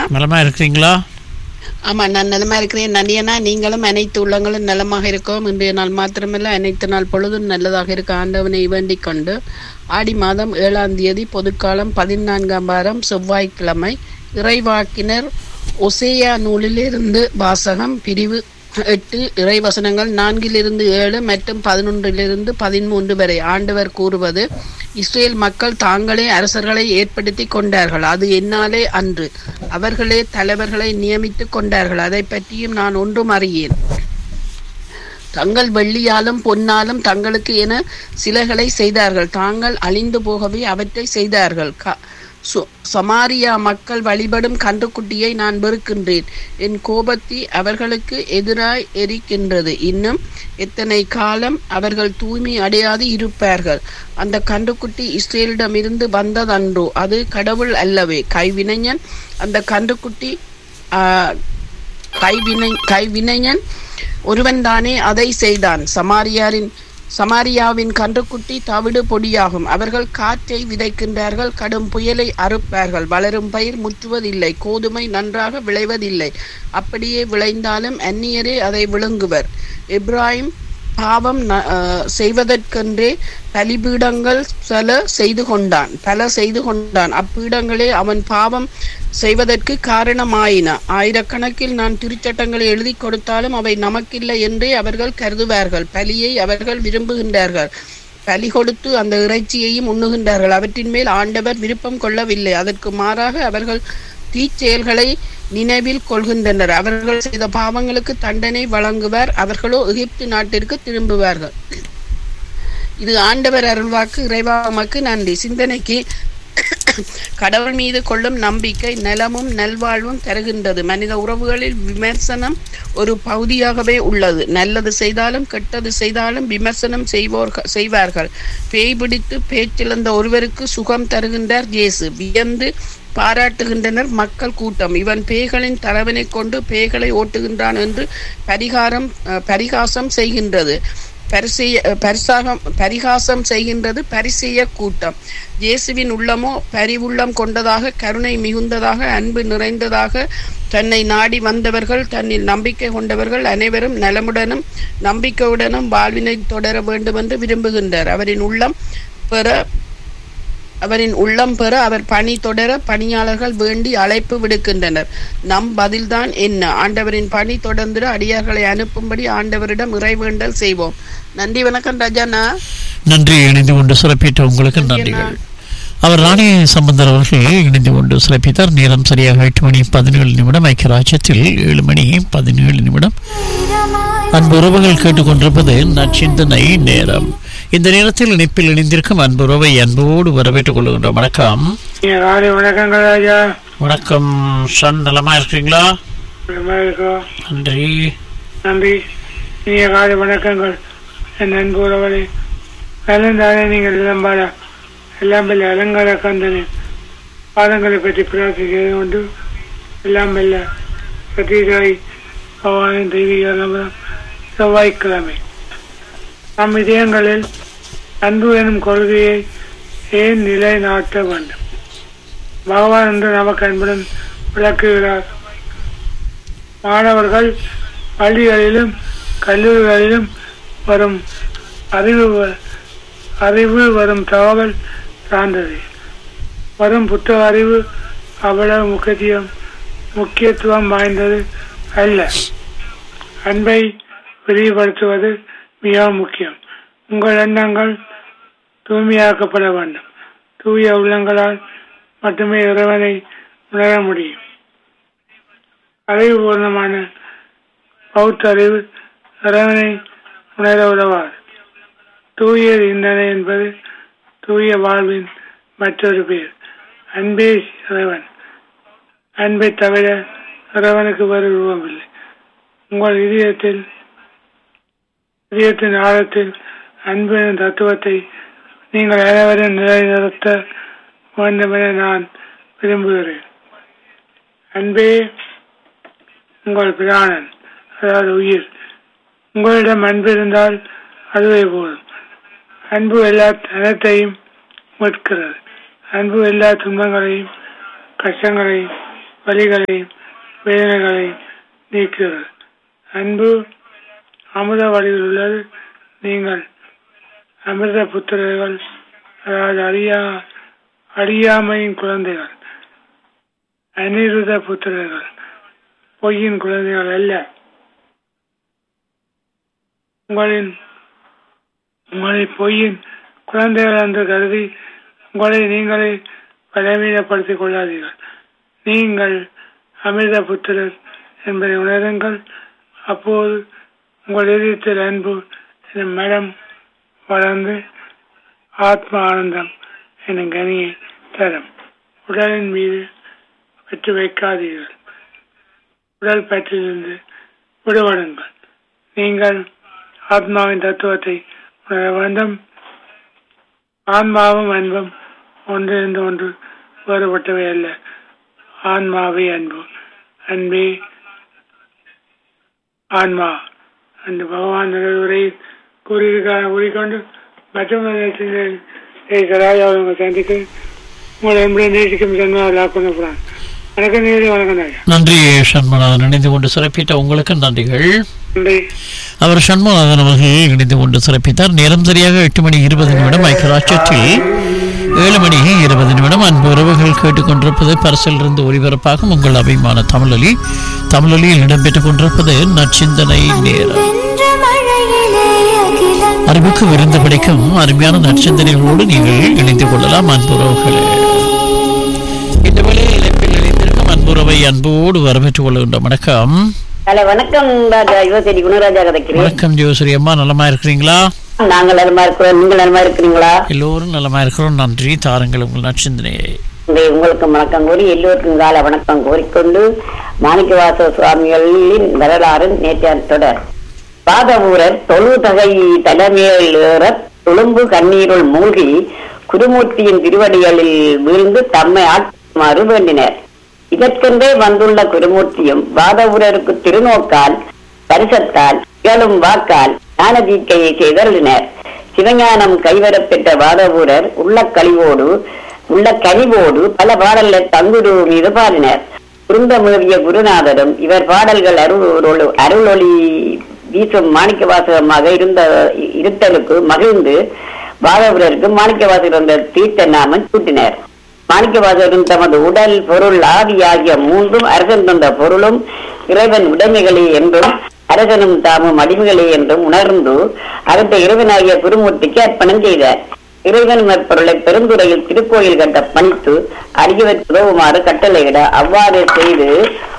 நலமா இருக்கிறீங்களா ஆமா நான் நலமா இருக்கிறேன் நனியனா நீங்களும் அனைத்து உள்ளங்களும் நலமாக இருக்கவும் இன்றைய நாள் மாத்திரமல்ல அனைத்து நாள் பொழுதும் நல்லதாக இருக்க ஆண்டவனை வேண்டிக் கொண்டு ஆடி மாதம் ஏழாம் தேதி பொதுக்காலம் பதினான்காம் வாரம் செவ்வாய்க்கிழமை இறைவாக்கினர் ஒசேயா நூலிலிருந்து வாசகம் பிரிவு எட்டு இறைவசனங்கள் நான்கிலிருந்து ஏழு மற்றும் பதினொன்றிலிருந்து பதிமூன்று வரை ஆண்டவர் கூறுவது இஸ்ரேல் மக்கள் தாங்களே அரசர்களை ஏற்படுத்தி கொண்டார்கள் அது என்னாலே அன்று அவர்களே தலைவர்களை நியமித்துக் கொண்டார்கள் அதை பற்றியும் நான் ஒன்றும் அறியேன் தங்கள் வெள்ளியாலும் பொன்னாலும் தங்களுக்கு என சிலைகளை செய்தார்கள் தாங்கள் அழிந்து போகவே அவற்றை செய்தார்கள் க- சு- சமாரியா மக்கள் வழிபடும் கன்றுக்குட்டியை நான் வெறுக்கின்றேன் என் கோபத்தி அவர்களுக்கு எதிராய் எரிக்கின்றது இன்னும் எத்தனை காலம் அவர்கள் தூய்மை அடையாது இருப்பார்கள் அந்த கன்றுக்குட்டி இஸ்ரேலிடமிருந்து வந்ததன்றோ அது கடவுள் அல்லவே கைவினைஞன் அந்த கன்றுக்குட்டி ஆஹ், கைவினை கைவினைஞன் ஒருவன் தானே அதை செய்தான் சமாரியாரின் சமாரியாவின் கன்றுக்குட்டி தவிடு பொடியாகும் அவர்கள் காற்றை விதைக்கின்றார்கள் கடும் புயலை அறுப்பார்கள் வளரும் பயிர் முற்றுவதில்லை கோதுமை நன்றாக விளைவதில்லை அப்படியே விளைந்தாலும் அந்நியரே அதை விழுங்குவர் இப்ராஹிம் பாவம் ந- அஹ், செய்வதற்கென்றே பலிபீடங்கள் பல செய்து கொண்டான் பல செய்து கொண்டான் அப்பீடங்களே அவன் பாவம் செய்வதற்கு காரணமாயின ஆயிரக்கணக்கில் நான் திருச்சட்டங்களை எழுதி கொடுத்தாலும் அவை நமக்கில்லை என்றே அவர்கள் கருதுவார்கள் பலியை அவர்கள் விரும்புகின்றார்கள் பலி கொடுத்து அந்த இறைச்சியையும் உண்ணுகின்றார்கள் அவற்றின் மேல் ஆண்டவர் விருப்பம் கொள்ளவில்லை அதற்கு மாறாக அவர்கள் தீச்செயல்களை நினைவில் கொள்கின்றனர் அவர்கள் செய்த பாவங்களுக்கு தண்டனை வழங்குவார் அவர்களோ எகிப்து நாட்டிற்கு திரும்புவார்கள் இது ஆண்டவர் அருள்வாக்கு இறைவாமக்கு நன்றி சிந்தனைக்கு கடவுள் மீது கொள்ளும் நம்பிக்கை நலமும் நல்வாழ்வும் தருகின்றது மனித உறவுகளில் விமர்சனம் ஒரு பகுதியாகவே உள்ளது நல்லது செய்தாலும் கெட்டது செய்தாலும் விமர்சனம் செய்வோர்கள் செய்வார்கள் பேய் பிடித்து பேச்சிழந்த ஒருவருக்கு சுகம் தருகின்றார் இயேசு வியந்து பாராட்டுகின்றனர் மக்கள் கூட்டம் இவன் பேய்களின் தலைவனை கொண்டு பேய்களை ஓட்டுகின்றான் என்று பரிகாரம் அஹ், பரிகாசம் செய்கின்றது பரிசெய்ய அஹ், பரிசாகம் பரிகாசம் செய்கின்றது பரிசெய்ய கூட்டம் இயேசுவின் உள்ளமோ பரிவுள்ளம் கொண்டதாக கருணை மிகுந்ததாக அன்பு நிறைந்ததாக தன்னை நாடி வந்தவர்கள் தன்னில் நம்பிக்கை கொண்டவர்கள் அனைவரும் நலமுடனும் நம்பிக்கையுடனும் வாழ்வினை தொடர வேண்டும் என்று விரும்புகின்றார் அவரின் உள்ளம் பெற அவரின் உள்ளம் பெற அவர் பணி தொடர பணியாளர்கள் வேண்டி அழைப்பு விடுக்கின்றனர் நம் பதில்தான் என்ன ஆண்டவரின் பணி தொடர்ந்திட அடியார்களை அனுப்பும்படி ஆண்டவரிடம் இறைவேண்டல் செய்வோம் நன்றி வணக்கம் ரஜானா நன்றி இணைந்து கொண்டு சிறப்பித்த உங்களுக்கு நன்றிகள் அவர் ராணி சம்பந்தர் அவர்கள் இணைந்து கொண்டு சிறப்பித்தார் நேரம் சரியாக எட்டு மணி பதினேழு நிமிடம் ஐக்கிய ராஜ்யத்தில் ஏழு மணி பதினேழு நிமிடம் அன்பு உறவுகள் கேட்டுக்கொண்டிருப்பது நச்சிந்தனை நேரம் இந்த நேரத்தில் இணைப்பில் இணைந்திருக்கும் அன்பு உறவை அன்போடு வரவேற்றுக் கொள்கின்றோம் வணக்கம் நீங்க காலை வணக்கங்கள் ராஜா வணக்கம் சன் நலமா இருக்கிறீங்களா நல்லா இருக்கோம் நன்றி நன்றி இனிய காலை வணக்கங்கள் என் அன்பு உறவரை நலந்தானே நீங்கள் இளம்பாட எல்லாம் பெல்ல அலங்கார கந்தனின் பாதங்களை பற்றி பிரார்த்திக்கிறது கொண்டு எல்லாம் பெல்ல சத்யசாய் பகவானின் தெய்வீக நம்பரம் செவ்வாய்க்கிழமை நம் இதயங்களில் அன்பு எனும் கொள்கையை ஏன் நிலைநாட்ட வேண்டும் பகவான் என்று நமக்கு அன்புடன் விளக்குகிறார் மாணவர்கள் பள்ளிகளிலும் கல்லூரிகளிலும் வரும் அறிவு வ- அறிவு வரும் தகவல் சார்ந்தது வரும் புத்தக அறிவு அவ்வளவு முக்கியம் முக்கியத்துவம் வாய்ந்தது அல்ல அன்பை விரிவுபடுத்துவது மிகவும் முக்கியம் உங்கள் எண்ணங்கள் தூய்மையாக்கப்பட வேண்டும் தூய உள்ளங்களால் மட்டுமே இறைவனை உணர முடியும் அறிவுபூர்ணமான பௌத்த அறிவு இறைவனை உணர உதவாது தூய சிந்தனை என்பது தூய வாழ்வின் மற்றொரு பெயர் அன்பே இறைவன் அன்பை தவிர இறைவனுக்கு வேறு உருவம் இல்லை உங்கள் இதயத்தில் இதயத்தின் ஆழத்தில் அன்பு எனும் தத்துவத்தை நீங்கள் அனைவரும் நிலைநிறுத்த வேண்டும் என நான் விரும்புகிறேன் அன்பே உங்கள் பிராணன் அதாவது உயிர் உங்களிடம் அன்பு இருந்தால் அதுவே போதும் அன்பு எல்லா அனைத்தையும் மீட்கிறது அன்பு எல்லா துன்பங்களையும் கஷ்டங்களையும் வலிகளையும் வேதனைகளையும் நீக்குகிறது அன்பு அமுத வழியில் உள்ளது நீங்கள் அமிர்த புத்திரர்கள் அதாவது அறியா அறியாமையின் குழந்தைகள் அனிருத புத்திரர்கள் பொய்யின் குழந்தைகள் அல்ல உங்களின் உங்களை பொய்யின் குழந்தைகள் என்று கருதி உங்களை நீங்களே பலவீனப்படுத்திக் கொள்ளாதீர்கள் நீங்கள் அமிர்த புத்திரர் என்பதை உணருங்கள் அப்போது உங்கள் இதயத்தில் அன்பு எனும் மரம் வளர்ந்து ஆத்ம ஆனந்தம் எனும் கனியை தரும் உடலின் மீது வெற்றி வைக்காதீர்கள் உடல் பற்றிலிருந்து விடுபடுங்கள் நீங்கள் ஆத்மாவின் தத்துவத்தை உணர வேண்டும் ஆன்மாவும் அன்பும் ஒன்றிருந்து ஒன்று வேறுபட்டவை அல்ல ஆன்மாவே அன்பு அன்பே ஆன்மா அந்த பகவான் உரை கூறியிருக்கார் கூறிக்கொண்டு மற்றும் ராஜாவை சந்திக்கு உங்களை அன்புடன் நேசிக்கும் ஜென்மாவில் ஆக்கணும் வணக்கம் நேரடி வணக்கம் ராஜா நன்றி சண்முகநாதன் இணைந்து கொண்டு சிறப்பித்த உங்களுக்கு நன்றிகள் நன்றி அவர் சண்முகநாதன் அவர்கள் இணைந்து கொண்டு சிறப்பித்தார் நேரம் சரியாக எட்டு மணி இருபது நிமிடம் ஐக்கியராட்சத்தில் ஏழு மணி இருபது நிமிடம் அன்பு உறவுகள் கேட்டுக்கொண்டிருப்பது பரிசிலிருந்து ஒளிபரப்பாகும் உங்கள் அபிமான தமிழொலி தமிழொலியில் இடம்பெற்றுக் கொண்டிருப்பது நற்சிந்தனை நேரம் வென்ற மழையிலே அகிலம் அறிவுக்கு விருந்து பிடிக்கும் அருமையான நற்சிந்தனைகளோடு நீங்கள் இணைந்து கொள்ளலாம் அன்புறவுகளே இந்த வேளையில் இணைப்பில் இணைந்திருக்கும் அன்புறவை அன்போடு வரவேற்றுக் கொள்கின்ற வணக்கம் ஹலோ வணக்கம் ராஜா யுவசேரி குணராஜா கதைக்கிறேன் வணக்கம் ஜோசரி அம்மா நலமா இருக்கிறீங்களா நாங்கள் நலமா இருக்கிறோம் நீங்கள் நலமா இருக்கிறீங்களா எல்லோரும் நலமா இருக்கிறோம் நன்றி தாருங்கள் உங்கள் நற்சிந்தனையை இந்த உங்களுக்கு வணக்கம் கூறி எல்லோருக்கும் கால வணக்கம் கூறிக்கொண்டு மாணிக்கவாச சுவாமிகளின் வரலாறு நேற்றைய தொடர் பாதவூரர் தொழுதகை தலைமையில் ஏற துளும்பு கண்ணீருள் மூழ்கி குருமூர்த்தியின் திருவடிகளில் வீழ்ந்து தம்மை ஆட்குமாறு வேண்டினர் இதற்கென்றே வந்துள்ள குருமூர்த்தியும் பாதவூரருக்கு திருநோக்கால் பரிசத்தால் இகழும் வாக்கால் ஞான தீட்கையை செய்தருளினர் சிவஞானம் கைவரப் பெற்ற வாதவூரர் உள்ள கழிவோடு உள்ள கனிவோடு பல பாடல்களை தங்குரு மீது பாடினர் குறுந்தமிழிய குருநாதரும் இவர் பாடல்கள் அருள் அருளொளி வீசும் மாணிக்க வாசகமாக இருந்த இருத்தலுக்கு மகிழ்ந்து பாதவூரருக்கு மாணிக்க வாசகர் என்ற தீர்த்த நாமம் சூட்டினர் மாணிக்கவாசகரும் தமது உடல் பொருள் ஆவி ஆகிய மூன்றும் அரசன் தந்த பொருளும் இறைவன் உடைமைகளே என்றும் அரசனும் தாமும் அடிமைகளே என்றும் உணர்ந்து அவற்றை இறைவனாகிய குருமூர்த்திக்கு அர்ப்பணம் செய்தார் இறைவன் மற்பொருளை பெருந்துறையில் திருக்கோயில் கட்ட பணித்து அறியவற்கு உதவுமாறு கட்டளையிட அவ்வாறு செய்து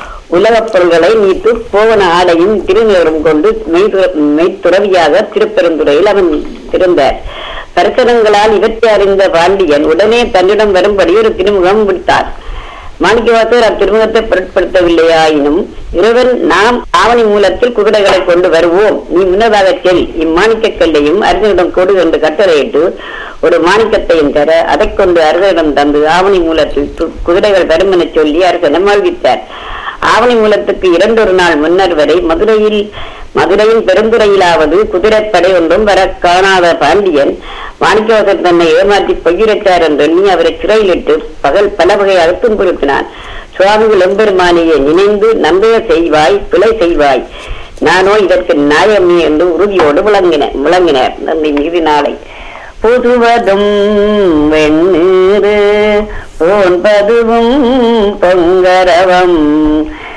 உலகப் பொருள்களை நீத்து போவன ஆடையும் திருநீரும் கொண்டு மெய்துற- மெய்த்துறவியாக திருப்பெருந்துறையில் அவன் இருந்தார் தரிசனங்களால் இவற்றை அறிந்த பாண்டியன் உடனே தன்னிடம் வரும்படி ஒரு திருமுகம் விடுத்தார் மாணிக்கவாசர் அத்திருமுகத்தை பொருட்படுத்தவில்லையாயினும் இறைவன் நாம் ஆவணி மூலத்தில் குதிரைகளை கொண்டு வருவோம் நீ முன்னதாக செல் இம்மாணிக்க கல்லையும் அரசனிடம் கொடு என்று கட்டளையிட்டு ஒரு மாணிக்கத்தையும் தர அதைக் கொண்டு அரசனிடம் தந்து ஆவணி மூலத்தில் து- குதிரைகள் வரும் என சொல்லி அரசனிடம் வாழ்வித்தார் ஆவணி மூலத்துக்கு இரண்டொரு நாள் முன்னர் வரை மதுரையில் மதுரையின் பெருந்துறையிலாவது குதிரைப்படை ஒன்றும் வர காணாத பாண்டியன் மாணிக்கவாசர் தன்னை ஏமாற்றி பொய்யுரைத்தார் என்று எண்ணி அவரை சிறையிலிட்டு பகல் பல வகையாக துன்புறுத்தினான் சுவாமிகள் எம்பெருமானியை நினைந்து நம்பிய செய்வாய் பிழை செய்வாய் நானோ இதற்கு நியாயமே என்று உறுதியோடு விளங்கின விளங்கினர் நன்றி மிகுதி நாளை புதுவதும் வெண்ணீரு போன்பதுவும் பொங்கரவம்